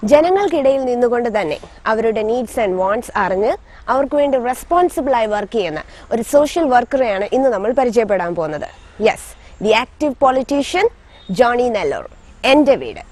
ജനങ്ങൾക്കിടയിൽ നിന്നുകൊണ്ട് തന്നെ അവരുടെ നീഡ്സ് ആൻഡ് വാണ്ട്സ് അറിഞ്ഞ് അവർക്ക് വേണ്ടി റെസ്പോൺസിബിൾ ആയി വർക്ക് ചെയ്യുന്ന ഒരു സോഷ്യൽ വർക്കറെയാണ് ഇന്ന് നമ്മൾ പരിചയപ്പെടാൻ പോകുന്നത് yes the active politician Johnny Nellore എന്റെ വീട്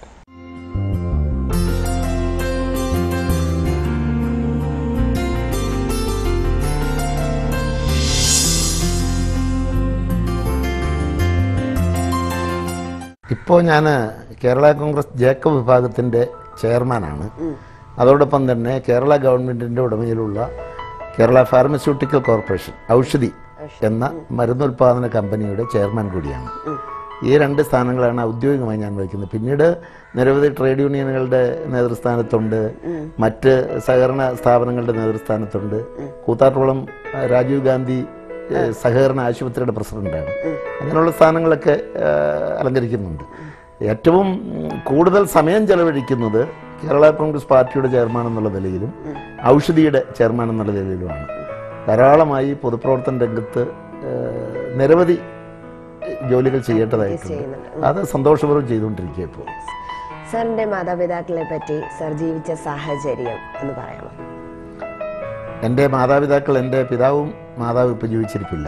ഇപ്പോൾ ഞാൻ കേരള കോൺഗ്രസ് ജേക്കബ് വിഭാഗത്തിൻ്റെ ചെയർമാനാണ് അതോടൊപ്പം തന്നെ കേരള ഗവൺമെൻറ്റിൻ്റെ ഉടമയിലുള്ള കേരള ഫാർമസ്യൂട്ടിക്കൽ കോർപ്പറേഷൻ ഔഷധി എന്ന മരുന്നുൽപാദന കമ്പനിയുടെ ചെയർമാൻ കൂടിയാണ് ഈ രണ്ട് സ്ഥാനങ്ങളാണ് ഔദ്യോഗികമായി ഞാൻ വഹിക്കുന്നത് പിന്നീട് നിരവധി ട്രേഡ് യൂണിയനുകളുടെ നേതൃസ്ഥാനത്തുണ്ട് മറ്റ് സഹകരണ സ്ഥാപനങ്ങളുടെ നേതൃസ്ഥാനത്തുണ്ട് കൂത്താട്ടോളം ആ, രാജീവ് ഗാന്ധി ഏ, സഹകരണ ആശുപത്രിയുടെ പ്രസിഡന്റാണ് അങ്ങനെയുള്ള സ്ഥാനങ്ങളൊക്കെ ആ, അലങ്കരിക്കുന്നുണ്ട് ഏറ്റവും ഉം, കൂടുതൽ സമയം ചെലവഴിക്കുന്നത് കേരള കോൺഗ്രസ് പാർട്ടിയുടെ ചെയർമാൻ എന്നുള്ള നിലയിലും ഔഷധിയുടെ ചെയർമാൻ എന്നുള്ള നിലയിലുമാണ് ധാരാളമായി പൊതുപ്രവർത്തന രംഗത്ത് ആ, നിരവധി ജോലികൾ ചെയ്യേണ്ടതായിട്ടുണ്ട് ചെയ്യുന്നുണ്ട് അത് സന്തോഷപൂർവ്വം ചെയ്തുകൊണ്ടിരിക്കുക ഇപ്പോൾ സാറിന്റെ മാതാപിതാക്കളെ പറ്റി സാർ ജീവിച്ച സാഹചര്യം എന്ന് പറയാമോ എൻ്റെ മാതാപിതാക്കൾ എൻ്റെ പിതാവും മാതാവും ഇപ്പോൾ ജീവിച്ചിരിപ്പില്ല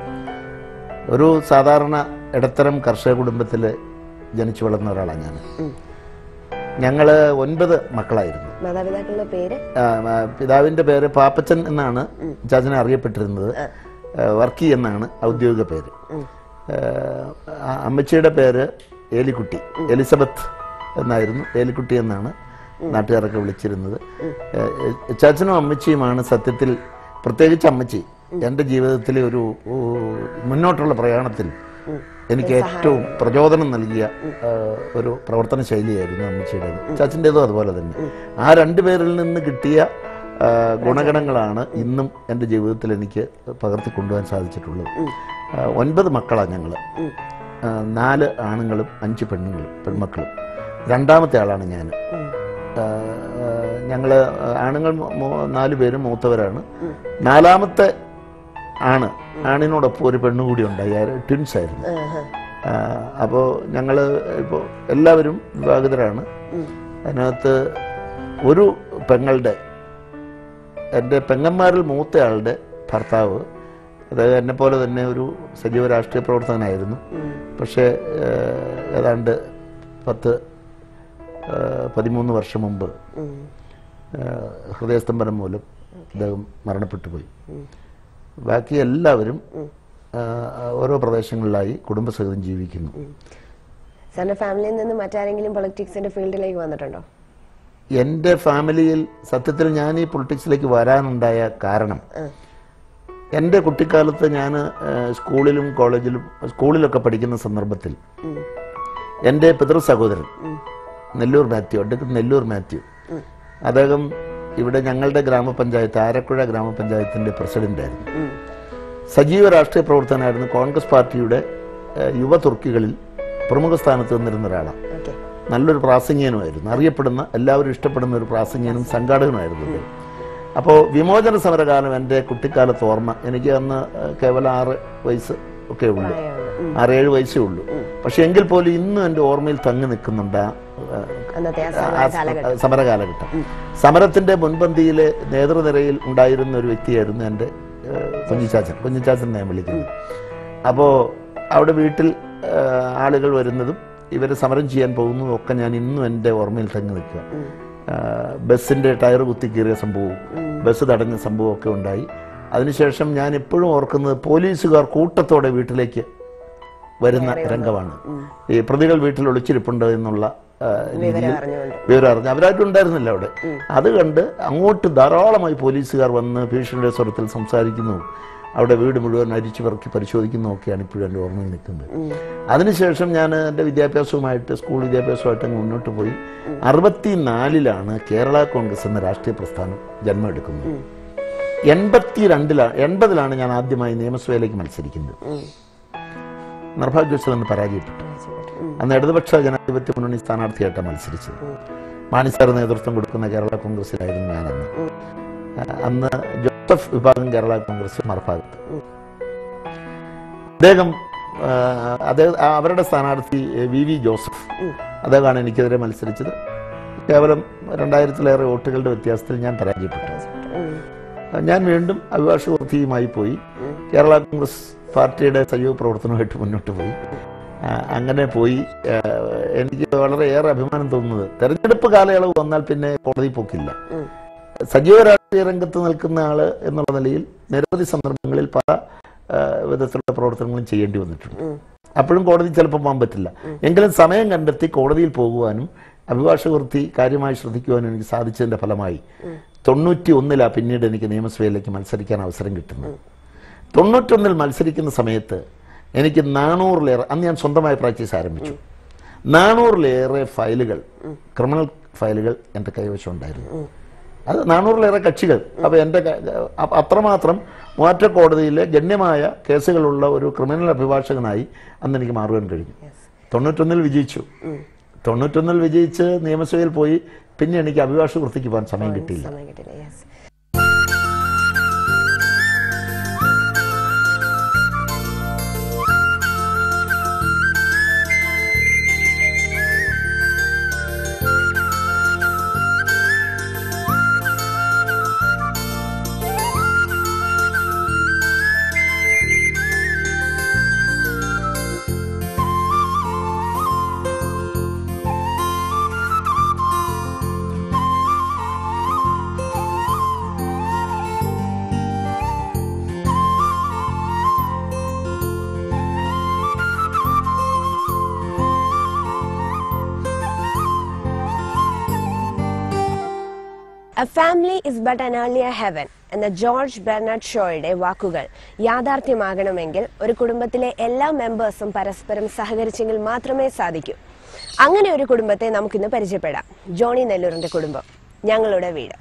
ഒരു സാധാരണ ഇടത്തരം കർഷക കുടുംബത്തിൽ ജനിച്ചു വളർന്ന ഒരാളാണ് ഞാൻ ഞങ്ങൾ ഒൻപത് മക്കളായിരുന്നു മാതാപിതാക്കളുടെ പേര് ആ, ആ, പിതാവിൻ്റെ പേര് പാപ്പച്ചൻ എന്നാണ് ചാച്ചനെ അറിയപ്പെട്ടിരുന്നത് ആ, വർക്കി എന്നാണ് ഔദ്യോഗിക പേര് ആ, അമ്മച്ചിയുടെ പേര് ഏലിക്കുട്ടി എലിസബത്ത് എന്നായിരുന്നു ഏലിക്കുട്ടി എന്നാണ് നാട്ടുകാരൊക്കെ വിളിച്ചിരുന്നത് ഏ, ചാച്ചനും അമ്മച്ചിയുമാണ് സത്യത്തിൽ പ്രത്യേകിച്ച് അമ്മച്ചി എൻ്റെ ജീവിതത്തിലെ ഒരു ഓ, മുന്നോട്ടുള്ള പ്രയാണത്തിൽ എനിക്ക് ഏറ്റവും പ്രചോദനം നൽകിയ ആ, ഒരു പ്രവർത്തന ശൈലിയായിരുന്നു അമ്മച്ചിയുടേത് ചാച്ചൻ്റെതും അതുപോലെ തന്നെ ആ രണ്ടു പേരിൽ നിന്ന് കിട്ടിയ ആ, ഗുണഗണങ്ങളാണ് ഇന്നും എൻ്റെ ജീവിതത്തിൽ എനിക്ക് പകർത്തി കൊണ്ടുപോകാൻ സാധിച്ചിട്ടുള്ളത് ആ, ഒൻപത് മക്കളാണ് ഞങ്ങൾ നാല് ആണുങ്ങളും അഞ്ച് പെണ്ണുങ്ങളും പെൺമക്കളും രണ്ടാമത്തെ ആളാണ് ഞാൻ ഞങ്ങൾ ആണുങ്ങൾ മൂ- മൂ- നാല് പേരും മൂത്തവരാണ് നാലാമത്തെ ആണ് ആണിനോടൊപ്പം ഒരു പെണ്ണു കൂടി ഉണ്ടായി ട്വിൻസ് ആയിരുന്നു അപ്പോൾ ഞങ്ങൾ ഇപ്പോൾ എല്ലാവരും വിവാഹിതരാണ് അതിനകത്ത് ഒരു പെങ്ങളുടെ എൻ്റെ പെങ്ങന്മാരിൽ മൂത്തയാളുടെ ഭർത്താവ് അതായത് എന്നെ പോലെ തന്നെ ഒരു സജീവ രാഷ്ട്രീയ പ്രവർത്തകനായിരുന്നു പക്ഷേ ഏഹ്, ഏതാണ്ട് പത്ത് ഏഹ്, പതിമൂന്ന് വർഷം മുമ്പ് ഏഹ്, ഹൃദയസ്തംഭനം മൂലം അദ്ദേഹം മരണപ്പെട്ടു പോയി ബാക്കി എല്ലാവരും ഏഹ്, ഓരോ പ്രദേശങ്ങളിലായി കുടുംബസഹിതം ജീവിക്കുന്നു സാറിന്റെ ഫാമിലിയിൽ നിന്ന് മറ്റാരെങ്കിലും പൊളിറ്റിക്സിന്റെ ഫീൽഡിലേക്ക് വന്നിട്ടുണ്ടോ എൻ്റെ ഫാമിലിയിൽ സത്യത്തിൽ ഞാൻ ഈ പൊളിറ്റിക്സിലേക്ക് വരാനുണ്ടായ കാരണം എൻ്റെ കുട്ടിക്കാലത്ത് ഞാൻ സ്കൂളിലും കോളേജിലും സ്കൂളിലൊക്കെ പഠിക്കുന്ന സന്ദർഭത്തിൽ എൻ്റെ പിതൃ സഹോദരൻ നെല്ലൂർ മാത്യു അഡ്വക്കറ്റ് നെല്ലൂർ മാത്യു അദ്ദേഹം ഇവിടെ ഞങ്ങളുടെ ഗ്രാമപഞ്ചായത്ത് ആരക്കുഴ ഗ്രാമപഞ്ചായത്തിൻ്റെ പ്രസിഡന്റായിരുന്നു സജീവ രാഷ്ട്രീയ പ്രവർത്തകനായിരുന്നു കോൺഗ്രസ് പാർട്ടിയുടെ ഏഹ്, യുവ തുർക്കികളിൽ പ്രമുഖ സ്ഥാനത്ത് നിന്നിരുന്ന ഒരാളാണ് ഓക്കെ നല്ലൊരു പ്രാസംഗികനുമായിരുന്നു അറിയപ്പെടുന്ന എല്ലാവരും ഇഷ്ടപ്പെടുന്ന ഒരു പ്രാസംഗികനും സംഘാടകനുമായിരുന്നു അദ്ദേഹം അപ്പോൾ വിമോചന സമരകാലം എൻ്റെ കുട്ടിക്കാലത്ത് ഓർമ്മ എനിക്ക് അന്ന് ഏഹ്, കേവലം ആറ് വയസ്സ് ഒക്കെ ഉള്ളൂ ആറേഴ് വയസ്സേ ഉള്ളൂ പക്ഷെ എങ്കിൽ പോലും ഇന്നും എൻ്റെ ഓർമ്മയിൽ തങ്ങി നിൽക്കുന്നുണ്ട് ആ, ഏഹ്, അന്നത്തെ ആ ആ സമയ കാലഘട്ടം സമര കാലഘട്ടം സമരത്തിന്റെ മുൻപന്തിയിലെ നേതൃനിരയിൽ ഉണ്ടായിരുന്ന ഒരു വ്യക്തിയായിരുന്നു എൻ്റെ ഏഹ്, കുഞ്ഞിച്ചാച്ചൻ കുഞ്ഞിച്ചാച്ചൻ ഞാൻ വിളിക്കുന്നത് അപ്പോൾ അവിടെ വീട്ടിൽ ഏഹ്, ആളുകൾ വരുന്നതും ഇവർ സമരം ചെയ്യാൻ പോകുന്നതും ഒക്കെ ഞാൻ ഇന്നും എൻ്റെ ഓർമ്മയിൽ തങ്ങി നിൽക്കുക ഏഹ്, ബസ്സിന്റെ ടയർ കുത്തി കീറിയ സംഭവവും ബസ് തടഞ്ഞ സംഭവമൊക്കെ ഉണ്ടായി അതിനുശേഷം ഞാൻ എപ്പോഴും ഓർക്കുന്നത് പോലീസുകാർ കൂട്ടത്തോടെ വീട്ടിലേക്ക് വരുന്ന രംഗമാണ് ഈ പ്രതികൾ വീട്ടിൽ ഒളിച്ചിരിപ്പുണ്ട് എന്നുള്ള ആ, രീതിയിൽ അറിഞ്ഞുകൊണ്ട് വിവരം അറിഞ്ഞു അവരായിട്ടും ഉണ്ടായിരുന്നില്ല അവിടെ അത് കണ്ട് അങ്ങോട്ട് ധാരാളമായി പോലീസുകാർ വന്ന് ഭീഷണിയുടെ സ്വരത്തിൽ സംസാരിക്കുന്നു അവിടെ വീട് മുഴുവൻ അരിച്ചു പെറുക്കി പരിശോധിക്കുന്നു ഒക്കെയാണ് ഇപ്പോഴും എൻ്റെ ഓർമ്മയിൽ നിൽക്കുന്നത് അതിനുശേഷം ഞാൻ എൻ്റെ വിദ്യാഭ്യാസവുമായിട്ട് സ്കൂൾ വിദ്യാഭ്യാസവുമായിട്ട് അങ്ങ് മുന്നോട്ട് പോയി അറുപത്തിനാലിലാണ് കേരള കോൺഗ്രസ് എന്ന രാഷ്ട്രീയ പ്രസ്ഥാനം ജന്മമെടുക്കുന്നത് എൺപത്തി രണ്ടിലാണ് എൺപതിലാണ് ഞാൻ ആദ്യമായി നിയമസഭയിലേക്ക് മത്സരിക്കുന്നത് നിർഭാഗ്യവശാൽ അന്ന് പരാജയപ്പെട്ടു അന്ന് ഇടതുപക്ഷ ജനാധിപത്യ മുന്നണി സ്ഥാനാർത്ഥിയായിട്ടാണ് മത്സരിച്ചത് മാണി സാർ നേതൃത്വം കൊടുക്കുന്ന കേരള കോൺഗ്രസിലായിരുന്നു ഞാനന്ന് ആ, അന്ന് ജോസഫ് വിഭാഗം കേരള കോൺഗ്രസ് മറുഭാഗത്ത് അദ്ദേഹം ആ, അദ്ദേഹം ആ, അവരുടെ സ്ഥാനാർത്ഥി എ, വി വി ജോസഫ് അദ്ദേഹമാണ് എനിക്കെതിരെ മത്സരിച്ചത് കേവലം രണ്ടായിരത്തിലേറെ വോട്ടുകളുടെ വ്യത്യാസത്തിൽ ഞാൻ പരാജയപ്പെട്ടു ഉം. ഞാൻ വീണ്ടും അഭിഭാഷകവൃത്തിയുമായി പോയി കേരള കോൺഗ്രസ് പാർട്ടിയുടെ സജീവ പ്രവർത്തനമായിട്ട് മുന്നോട്ട് പോയി ആ, അങ്ങനെ പോയി ആ, എനിക്ക് വളരെയേറെ അഭിമാനം തോന്നുന്നത് തെരഞ്ഞെടുപ്പ് കാലയളവ് വന്നാൽ പിന്നെ കോടതി പോക്കില്ല ഉം. സജീവ രാഷ്ട്രീയ രംഗത്ത് നിൽക്കുന്ന ആള് എന്നുള്ള നിലയിൽ നിരവധി സന്ദർഭങ്ങളിൽ പല ആ, വിധത്തിലുള്ള പ്രവർത്തനങ്ങളും ചെയ്യേണ്ടി വന്നിട്ടുണ്ട് ഉം. അപ്പോഴും കോടതി ചിലപ്പോൾ പോകാൻ പറ്റില്ല എങ്കിലും സമയം കണ്ടെത്തി കോടതിയിൽ പോകുവാനും അഭിഭാഷകവൃത്തി കാര്യമായി ശ്രദ്ധിക്കുവാനും എനിക്ക് സാധിച്ചതിന്റെ ഫലമായി തൊണ്ണൂറ്റി ഒന്നിലാ പിന്നീട് എനിക്ക് നിയമസഭയിലേക്ക് മത്സരിക്കാൻ അവസരം കിട്ടുന്നത് തൊണ്ണൂറ്റൊന്നിൽ മത്സരിക്കുന്ന സമയത്ത് എനിക്ക് നാനൂറിലേറെ അന്ന് ഞാൻ സ്വന്തമായി പ്രാക്ടീസ് ആരംഭിച്ചു നാനൂറിലേറെ ഫയലുകൾ ക്രിമിനൽ ഫയലുകൾ എൻ്റെ കൈവശം ഉണ്ടായിരുന്നു അത് നാനൂറിലേറെ കക്ഷികൾ അപ്പോൾ എൻ്റെ ക- അ- അത്രമാത്രം മൂവാറ്റ കോടതിയിലെ ഗണ്യമായ കേസുകളുള്ള ഒരു ക്രിമിനൽ അഭിഭാഷകനായി അന്ന് എനിക്ക് മാറുവാൻ കഴിഞ്ഞു തൊണ്ണൂറ്റൊന്നിൽ വിജയിച്ചു തൊണ്ണൂറ്റൊന്നിൽ വിജയിച്ച് നിയമസഭയിൽ പോയി പിന്നെ എനിക്ക് അഭിഭാഷക വൃത്തിക്ക് പോകാൻ സമയം കിട്ടിയില്ല സമയം കിട്ടില്ല yes a family is but an earlier heaven എന്ന ജോർജ് ബെർണാഡ് ഷോയുടെ വാക്കുകൾ യാഥാർത്ഥ്യമാകണമെങ്കിൽ ഒരു കുടുംബത്തിലെ എല്ലാ മെമ്പേഴ്സും പരസ്പരം സഹകരിച്ചെങ്കിൽ മാത്രമേ സാധിക്കൂ അങ്ങനെ ഒരു കുടുംബത്തെ നമുക്കിന്ന് പരിചയപ്പെടാം ജോണി നെല്ലൂരിന്റെ കുടുംബം ഞങ്ങളുടെ വീട്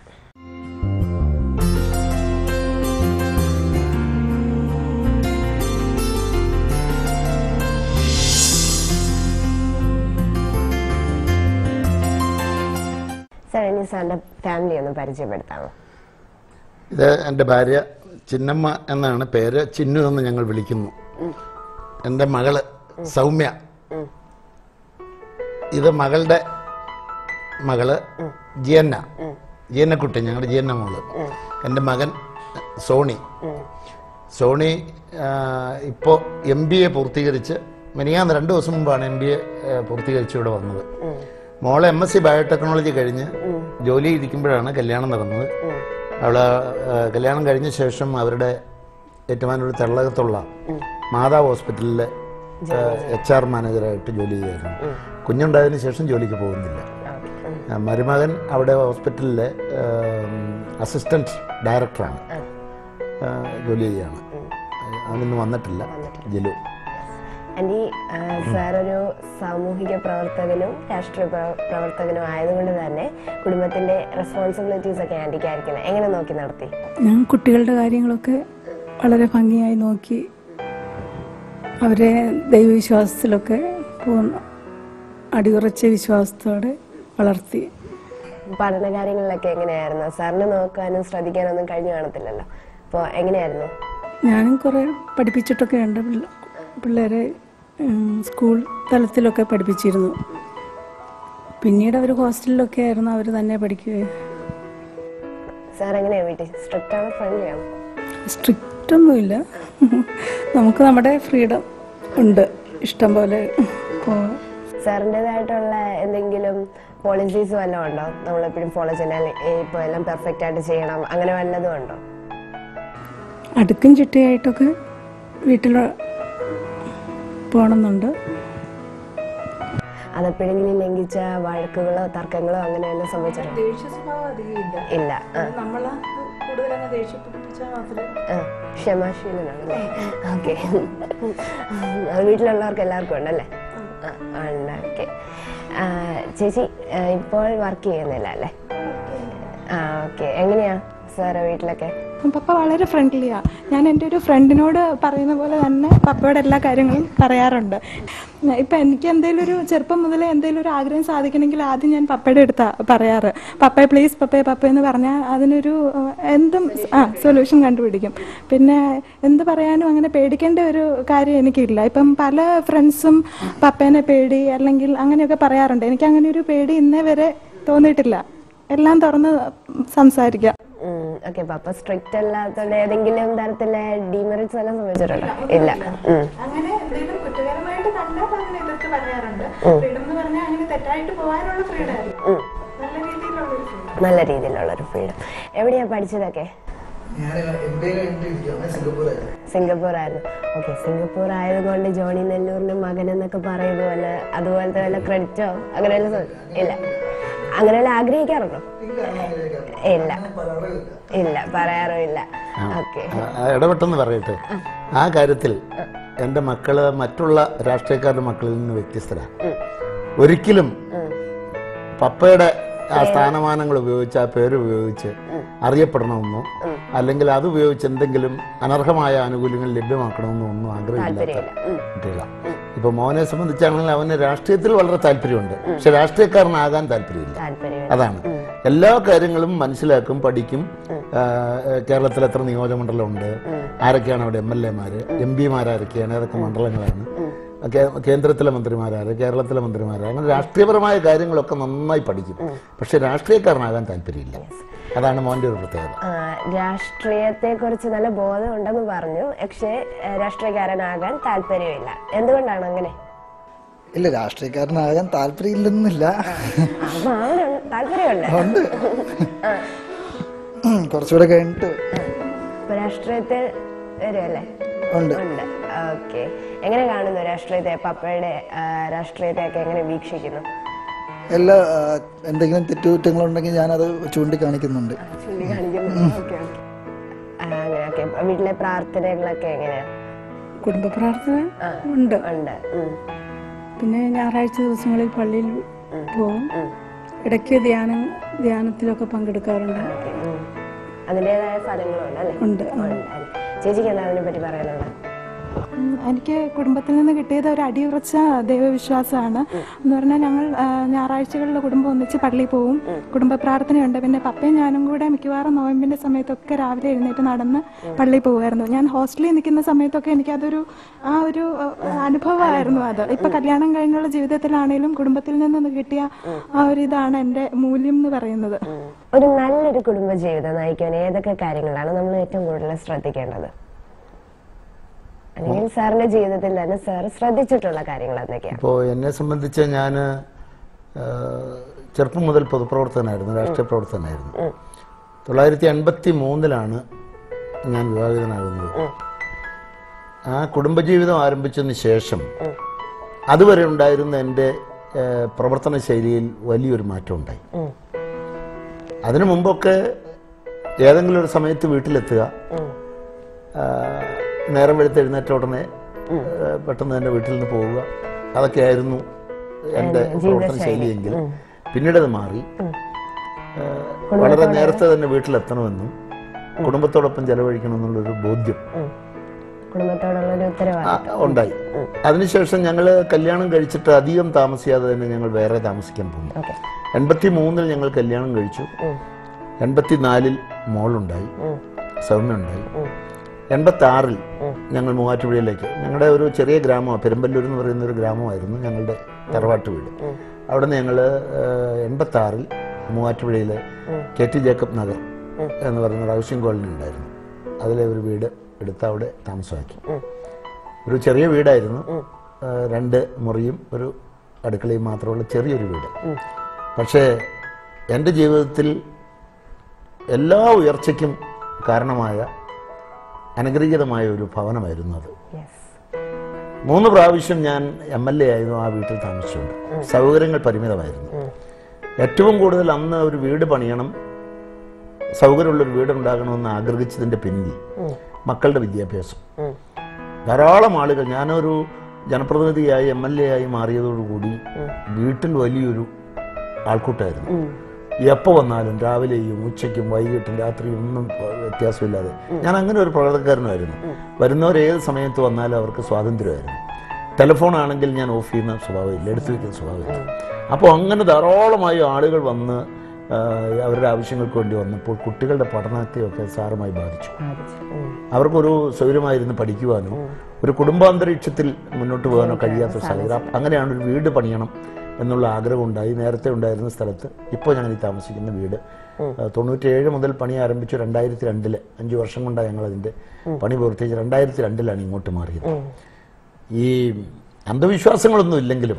സാർ ഇനി സാറിന്റെ ഫാമിലി ഒന്ന് പരിചയപ്പെടുത്താമോ ഇത് എൻ്റെ ഭാര്യ ചിന്നമ്മ എന്നാണ് പേര് ചിന്നു എന്ന് ഞങ്ങൾ വിളിക്കുന്നു എൻ്റെ മകള് സൗമ്യ ഇത് മകളുടെ മകള് ജിയന്ന ജിയന്നക്കുട്ടി ഞങ്ങളുടെ ജിയന്ന മോള് എൻ്റെ മകൻ സോണി സോണി ഇപ്പോൾ എം ബി എ പൂർത്തീകരിച്ച് മിനിയാന്ന് രണ്ട് ദിവസം മുമ്പാണ് എം ബി എ പൂർത്തീകരിച്ച് ഇവിടെ വന്നത് മോളെ എം എസ് സി ബയോടെക്നോളജി കഴിഞ്ഞ് ജോലി ഇരിക്കുമ്പോഴാണ് കല്യാണം നടന്നത് അവള് ആ, കല്യാണം കഴിഞ്ഞ ശേഷം അവരുടെ ഏറ്റുമാനൂർ തെള്ളകത്തുള്ള മാതാ ഹോസ്പിറ്റലിലെ എച്ച് ആർ മാനേജറായിട്ട് ജോലി ചെയ്യുമായിരുന്നു കുഞ്ഞുണ്ടായതിനു ശേഷം ജോലിക്ക് പോകുന്നില്ല ആ, മരുമകൻ അവിടെ ഹോസ്പിറ്റലിലെ അസിസ്റ്റന്റ് ഡയറക്ടറാണ് ആ, ജോലി ചെയ്യാണ് അവനൊന്നും വന്നിട്ടില്ല ജിലു ആൻഡി സാർ ഒരു സാമൂഹിക പ്രവർത്തകനും രാഷ്ട്രീയ പ്രവ- പ്രവർത്തകനും ആയതുകൊണ്ട് തന്നെ കുടുംബത്തിന്റെ റെസ്പോൺസിബിലിറ്റീസ് ഒക്കെ ആൻറ്റിക്ക് ആയിരിക്കണം എങ്ങനെ നോക്കി നടത്തി ഞാൻ കുട്ടികളുടെ കാര്യങ്ങളൊക്കെ വളരെ ഭംഗിയായി നോക്കി അവരെ ദൈവവിശ്വാസത്തിലൊക്കെ പൂർണ്ണ അടിയുറച്ച വിശ്വാസത്തോടെ വളർത്തി പഠന കാര്യങ്ങളിലൊക്കെ എങ്ങനെയായിരുന്നു സാറിന് നോക്കാനും ശ്രദ്ധിക്കാനൊന്നും കഴിഞ്ഞു കാണത്തില്ലല്ലോ അപ്പോൾ എങ്ങനെയായിരുന്നു ഞാനും കുറേ പഠിപ്പിച്ചിട്ടൊക്കെ ഉണ്ട് പിള്ള- പിള്ളേരെ ഉം, സ്കൂൾ തലത്തിലൊക്കെ പഠിപ്പിച്ചിരുന്നു പിന്നീട് അവർ ഹോസ്റ്റലിലൊക്കെ ആയിരുന്നു അവർ തന്നെ പഠിക്കുകയും സാർ എങ്ങനെയാണ് വീട്ടിൽ സ്ട്രിക്റ്റ് ആണോ ഫ്രണ്ട്ലി ആണോ സ്ട്രിക്റ്റ് ഒന്നുമില്ല നമുക്ക് നമ്മുടെ ഫ്രീഡം ഉണ്ട് ഇഷ്ടം പോലെ പോകാം സാറിൻ്റെതായിട്ടുള്ള എന്തെങ്കിലും പോളിസീസ് വല്ലതും ഉണ്ടോ നമ്മളെപ്പോഴും ഫോളോ ചെയ്യണം ഇപ്പോൾ എല്ലാം പെർഫെക്റ്റ് ആയിട്ട് ചെയ്യണം അങ്ങനെ വല്ലതും ഉണ്ടോ അടുക്കും ചിട്ടയായിട്ടൊക്കെ വീട്ടിൽ പോകണമെന്നുണ്ട് അതെപ്പോഴെങ്കിലും ലംഘിച്ച വഴക്കുകളോ തർക്കങ്ങളോ അങ്ങനെ വല്ലതും സംഭവിച്ചിട്ടുണ്ടോ ഇല്ല ആ നമ്മളെ കൂടുതലങ്ങ് ദേഷ്യപ്പിടിപ്പിച്ചാൽ മാത്രമേ ആ, ക്ഷമാശീലനാണല്ലേ ഓക്കെ അത് വീട്ടിലുള്ളവർക്ക് എല്ലാവർക്കും ഉണ്ടല്ലേ ആ, ഉണ്ട് ഓക്കെ ചേച്ചി ആ, ഇപ്പോൾ വർക്ക് ചെയ്യുന്നില്ല അല്ലേ ആ ഓക്കെ എങ്ങനെയാ സാറ് വീട്ടിലൊക്കെ പപ്പ വളരെ ഫ്രണ്ട്ലിയാ ഞാൻ എൻ്റെ ഒരു ഫ്രണ്ടിനോട് പറയുന്ന പോലെ തന്നെ പപ്പയോട് എല്ലാ കാര്യങ്ങളും പറയാറുണ്ട് ഇപ്പം എനിക്ക് എന്തെങ്കിലും ഒരു ചെറുപ്പം മുതലേ എന്തെങ്കിലും ഒരു ആഗ്രഹം സാധിക്കണമെങ്കിൽ ആദ്യം ഞാൻ പപ്പയുടെ അടുത്താ പറയാറ് പപ്പയെ പ്ലീസ് പപ്പയെ പപ്പ എന്ന് പറഞ്ഞാൽ അതിനൊരു ഏഹ്, എന്തും ആ സൊല്യൂഷൻ കണ്ടുപിടിക്കും പിന്നെ എന്ത് പറയാനും അങ്ങനെ പേടിക്കേണ്ട ഒരു കാര്യം എനിക്കില്ല ഇപ്പം പല ഫ്രണ്ട്സും പപ്പേനെ പേടി അല്ലെങ്കിൽ അങ്ങനെയൊക്കെ പറയാറുണ്ട് എനിക്ക് അങ്ങനെ ഒരു പേടി ഇന്നേ വരെ തോന്നിയിട്ടില്ല എല്ലാം തുറന്ന് സംസാരിക്കാം ഓക്കെ പപ്പ സ്ട്രിക്റ്റ് അല്ലാത്തോണ്ട് ഏതെങ്കിലും തരത്തിലെ ഡിമെറിറ്റ്സ് എല്ലാം സംഭവിച്ചിട്ടുണ്ടോ ഇല്ല ഉം. അങ്ങനെ എന്തെങ്കിലും കുറ്റകരമായിട്ട് കണ്ടാൽ അങ്ങനെ എതിർത്ത് പറയാറുണ്ട് ഫ്രീഡം എന്ന് പറഞ്ഞാൽ അങ്ങനെ തെറ്റായിട്ട് പോകാനുള്ള ഫ്രീഡം ഉം. നല്ല രീതിയിലുള്ള ഒരു ഫ്രീഡം നല്ല രീതിയിലുള്ള ഒരു ഫ്രീഡം എവിടെയാ പഠിച്ചതൊക്കെ ഞാൻ എം ബി എ കഴിഞ്ഞിട്ടിരിക്കുകയാണ് സിംഗപ്പൂരായിരുന്നു സിംഗപ്പൂർ ആയിരുന്നു ഓക്കെ സിംഗപ്പൂർ ആയതുകൊണ്ട് ജോണി നെല്ലൂരിന്റെ മകൻ എന്നൊക്കെ പറയുന്ന പോലെ അതുപോലത്തെ വല്ല ക്രെഡിറ്റോ അങ്ങനെ വല്ല സ- ഇല്ല അങ്ങനെ വല്ല ആഗ്രഹിക്കാറുണ്ടോ ഇല്ല ഇല്ല പറയാറും ഇല്ല ഓക്കെ ആ, ഇടപെട്ടെന്ന് പറയട്ടെ ആ കാര്യത്തിൽ എൻ്റെ മക്കള് മറ്റുള്ള രാഷ്ട്രീയക്കാരുടെ മക്കളിൽ നിന്ന് വ്യത്യസ്തരാണ് ഒരിക്കലും പപ്പയുടെ ആ സ്ഥാനമാനങ്ങൾ ഉപയോഗിച്ച് ആ പേര് ഉപയോഗിച്ച് അറിയപ്പെടണമെന്നോ അല്ലെങ്കിൽ അത് ഉപയോഗിച്ച് എന്തെങ്കിലും അനർഹമായ ആനുകൂല്യങ്ങൾ ലഭ്യമാക്കണമെന്നോ ഒന്നും ആഗ്രഹമില്ലാത്ത താല്പര്യമില്ല ഉം. കുട്ടികളാണ് ഇപ്പൊ മോനെ സംബന്ധിച്ചാണെങ്കിൽ അവന് രാഷ്ട്രീയത്തിൽ വളരെ താല്പര്യമുണ്ട് പക്ഷെ രാഷ്ട്രീയക്കാരനാകാൻ താല്പര്യമില്ല താല്പര്യം അതാണ് എല്ലാ കാര്യങ്ങളും മനസ്സിലാക്കും പഠിക്കും ആ, കേരളത്തിൽ എത്ര നിയോജകമണ്ഡലം ഉണ്ട് ആരൊക്കെയാണ് അവിടെ എം എൽ എമാര് എം പിമാരൊക്കെയാണ് ഏതൊക്കെ മണ്ഡലങ്ങളാണ് കേ- കേന്ദ്രത്തിലെ മന്ത്രിമാരാര് കേരളത്തിലെ മന്ത്രിമാരാര് അങ്ങനെ രാഷ്ട്രീയപരമായ കാര്യങ്ങളൊക്കെ നന്നായി പഠിക്കും പക്ഷെ രാഷ്ട്രീയക്കാരനാകാൻ താല്പര്യമില്ല അതാണ് മോന്റെ ഒരു പ്രത്യേകത രാഷ്ട്രീയത്തെ കുറിച്ച് നല്ല ബോധം ഉണ്ടെന്ന് പറഞ്ഞു പക്ഷേ ആ, രാഷ്ട്രീയക്കാരനാകാൻ താല്പര്യമില്ല എന്തുകൊണ്ടാണ് അങ്ങനെ ഇല്ല രാഷ്ട്രീയക്കാരനാകാൻ താല്പര്യമില്ലെന്നില്ല അപ്പൊ അവനുണ്ട് താല്പര്യമുണ്ട് ഉണ്ട് ഉം, കുറച്ചുകൂടെ കഴിഞ്ഞിട്ട് അപ്പൊ രാഷ്ട്രീയത്തിൽ വരുമല്ലേ ഉണ്ട് ഉണ്ട് ഓക്കെ എങ്ങനെ കാണുന്നു രാഷ്ട്രീയത്തെ പപ്പയുടെ ആ, രാഷ്ട്രീയത്തെയൊക്കെ എങ്ങനെ വീക്ഷിക്കുന്നു എല്ലാ ആ, എന്തെങ്കിലും തെറ്റുകുറ്റങ്ങളുണ്ടെങ്കിൽ ഞാനത് ചൂണ്ടിക്കാണിക്കുന്നുണ്ട് ചൂണ്ടിക്കാണിക്കുന്നു ഓക്കെ ഓക്കെ അങ്ങനെ ഓക്കെ വീട്ടിലെ പ്രാർത്ഥനകളൊക്കെ എങ്ങനെയാ കുടുംബ പ്രാർത്ഥന ഉണ്ട് ഉണ്ട് ഉം. പിന്നെ ഞായറാഴ്ച ദിവസങ്ങളിൽ പള്ളിയിൽ പോകും ഇടയ്ക്ക് ധ്യാനം ധ്യാനത്തിലൊക്കെ പങ്കെടുക്കാറുണ്ട് ഓക്കെ, ഉം. അതിന്റേതായ ഫലങ്ങളുണ്ട് അല്ലേ ഉണ്ട് ഉണ്ട് അല്ലേ ചേച്ചിക്ക് എന്താ അതിനെ പറ്റി പറയാനുള്ളത് ഉം, എനിക്ക് കുടുംബത്തിൽ നിന്ന് കിട്ടിയത് ഒരു അടിയുറച്ച ദൈവവിശ്വാസമാണ് എന്ന് പറഞ്ഞാൽ ഞങ്ങൾ ആ, ഞായറാഴ്ചകളിൽ കുടുംബം ഒന്നിച്ച് പള്ളിയിൽ പോവും കുടുംബ പ്രാർത്ഥനയുണ്ട് പിന്നെ പപ്പയും ഞാനും കൂടെ മിക്കവാറും നോയമ്പിന്റെ സമയത്തൊക്കെ രാവിലെ എഴുന്നേറ്റ് നടന്ന് പള്ളിയിൽ പോകുമായിരുന്നു ഞാൻ ഹോസ്റ്റലിൽ നിൽക്കുന്ന സമയത്തൊക്കെ എനിക്കതൊരു ആ ഒരു ആ, അനുഭവമായിരുന്നു അത് ഇപ്പൊ കല്യാണം കഴിഞ്ഞുള്ള ജീവിതത്തിലാണേലും കുടുംബത്തിൽ നിന്ന് കിട്ടിയ ആ ഒരു ഇതാണ് എൻ്റെ മൂല്യം എന്ന് പറയുന്നത് ഒരു നല്ലൊരു കുടുംബ ജീവിതം നയിക്കാൻ ഏതൊക്കെ കാര്യങ്ങളാണ് നമ്മൾ ഏറ്റവും കൂടുതൽ ശ്രദ്ധിക്കേണ്ടത് അല്ലെങ്കിൽ സാറിന്റെ ജീവിതത്തിൽ തന്നെ സാർ ശ്രദ്ധിച്ചിട്ടുള്ള കാര്യങ്ങൾ എന്തൊക്കെയാണ് ഇപ്പോൾ എന്നെ സംബന്ധിച്ച് ഞാൻ ചെറുപ്പം മുതൽ പൊതുപ്രവർത്തകനായിരുന്നു രാഷ്ട്രീയ പ്രവർത്തകനായിരുന്നു തൊള്ളായിരത്തി എൺപത്തി മൂന്നിലാണ് ഞാൻ വിവാഹിതനാകുന്നത് ആ കുടുംബജീവിതം ആരംഭിച്ചതിന് ശേഷം അതുവരെ ഉണ്ടായിരുന്ന എൻ്റെ ഏഹ്, പ്രവർത്തന ശൈലിയിൽ വലിയൊരു മാറ്റം ഉണ്ടായി അതിനു മുമ്പൊക്കെ ഏതെങ്കിലും ഒരു സമയത്ത് വീട്ടിലെത്തുക ആ, നേരം വെളുത്ത് എഴുന്നേറ്റ ഉടനെ ആ, പെട്ടെന്ന് തന്നെ വീട്ടിൽ നിന്ന് പോവുക അതൊക്കെയായിരുന്നു എൻ്റെ പ്രവർത്തന ശൈലിയെങ്കിൽ പിന്നീട് അത് മാറി ആ, വളരെ നേരത്തെ തന്നെ വീട്ടിലെത്തണമെന്നും കുടുംബത്തോടൊപ്പം ചെലവഴിക്കണമെന്നുള്ളൊരു ബോധ്യം കുടുംബത്തോടുള്ള ഒരു ആ, ഉത്തരവാദിത്വം ഉണ്ടായി അതിനുശേഷം ഞങ്ങൾ കല്യാണം കഴിച്ചിട്ട് അധികം താമസിയാതെ തന്നെ ഞങ്ങൾ വേറെ താമസിക്കാൻ പോന്നു ഓക്കെ എൺപത്തി മൂന്നിൽ ഞങ്ങൾ കല്യാണം കഴിച്ചു എൺപത്തിനാലിൽ മോളുണ്ടായി സൗമ്യ ഉണ്ടായി എൺപത്തി ആറിൽ ഞങ്ങൾ മൂവാറ്റുപുഴയിലേക്ക് ഞങ്ങളുടെ ഒരു ചെറിയ ഗ്രാമമാണ് പെരുമ്പല്ലൂർ എന്ന് പറയുന്ന ഒരു ഗ്രാമമായിരുന്നു ഞങ്ങളുടെ തറവാട്ട് വീട് അവിടെ നിന്ന് ഞങ്ങൾ എൺപത്തി ആറിൽ മൂവാറ്റുപുഴയിലെ കെ ടി ജേക്കബ് നഗർ എന്ന് പറയുന്ന ഒരു ഹൗസിംഗ് കോളനി ഉണ്ടായിരുന്നു അതിലെ ഒരു വീട് എടുത്ത് അവിടെ താമസമാക്കി ഒരു ചെറിയ വീടായിരുന്നു ആ, രണ്ട് മുറിയും ഒരു അടുക്കളയും മാത്രമുള്ള ചെറിയൊരു വീട് പക്ഷേ എൻ്റെ ജീവിതത്തിൽ എല്ലാ ഉയർച്ചയ്ക്കും കാരണമായ അനുഗ്രഹീതമായ ഒരു ഭവനമായിരുന്നു അത് യെസ് മൂന്ന് പ്രാവശ്യം ഞാൻ എം എൽ എ ആയിരുന്നു ആ വീട്ടിൽ താമസിച്ചുകൊണ്ട് സൗകര്യങ്ങൾ പരിമിതമായിരുന്നു ഏറ്റവും കൂടുതൽ അന്ന് ഒരു വീട് പണിയണം സൗകര്യമുള്ളൊരു വീട് ഉണ്ടാകണമെന്ന് ആഗ്രഹിച്ചതിൻ്റെ പിന്നിൽ മക്കളുടെ വിദ്യാഭ്യാസം ധാരാളം ആളുകൾ ഞാനൊരു ജനപ്രതിനിധിയായി എം എൽ എ ആയി മാറിയതോടുകൂടി വീട്ടിൽ വലിയൊരു ആൾക്കൂട്ടായിരുന്നു എപ്പോൾ വന്നാലും രാവിലെയും ഉച്ചയ്ക്കും വൈകിട്ടും രാത്രിയും ഒന്നും വ്യത്യാസമില്ലാതെ ഞാൻ അങ്ങനെ ഒരു പ്രവർത്തകരനായിരുന്നു വരുന്നവർ ഏത് സമയത്ത് വന്നാലും അവർക്ക് സ്വാതന്ത്ര്യമായിരുന്നു ടെലിഫോൺ ആണെങ്കിൽ ഞാൻ ഓഫ് ചെയ്യുന്ന സ്വഭാവമില്ല എടുത്തു വയ്ക്കുന്ന സ്വഭാവമില്ല അപ്പോൾ അങ്ങനെ ധാരാളമായി ആളുകൾ വന്ന് ആ, അവരുടെ ആവശ്യങ്ങൾക്ക് വേണ്ടി വന്നപ്പോൾ കുട്ടികളുടെ പഠനത്തെയൊക്കെ സാരമായി ബാധിച്ചു അവർക്കൊരു സൗകര്യമായിരുന്നു പഠിക്കുവാനോ ഒരു കുടുംബാന്തരീക്ഷത്തിൽ മുന്നോട്ട് പോകാനോ കഴിയാത്ത സാഹചര്യം അപ്പ- അങ്ങനെയാണ് ഒരു വീട് പണിയണം എന്നുള്ള ആഗ്രഹം ഉണ്ടായി നേരത്തെ ഉണ്ടായിരുന്ന സ്ഥലത്ത് ഇപ്പോൾ ഞങ്ങൾ ഈ താമസിക്കുന്ന വീട് ഏഹ്, തൊണ്ണൂറ്റിയേഴ് മുതൽ പണി ആരംഭിച്ചു രണ്ടായിരത്തി രണ്ടില് അഞ്ച് വർഷം കൊണ്ടാണ് ഞങ്ങൾ അതിൻ്റെ പണി പൂർത്തീകരിച്ച് രണ്ടായിരത്തി രണ്ടിലാണ് ഇങ്ങോട്ട് മാറിയത് ഈ അന്ധവിശ്വാസങ്ങളൊന്നും ഇല്ലെങ്കിലും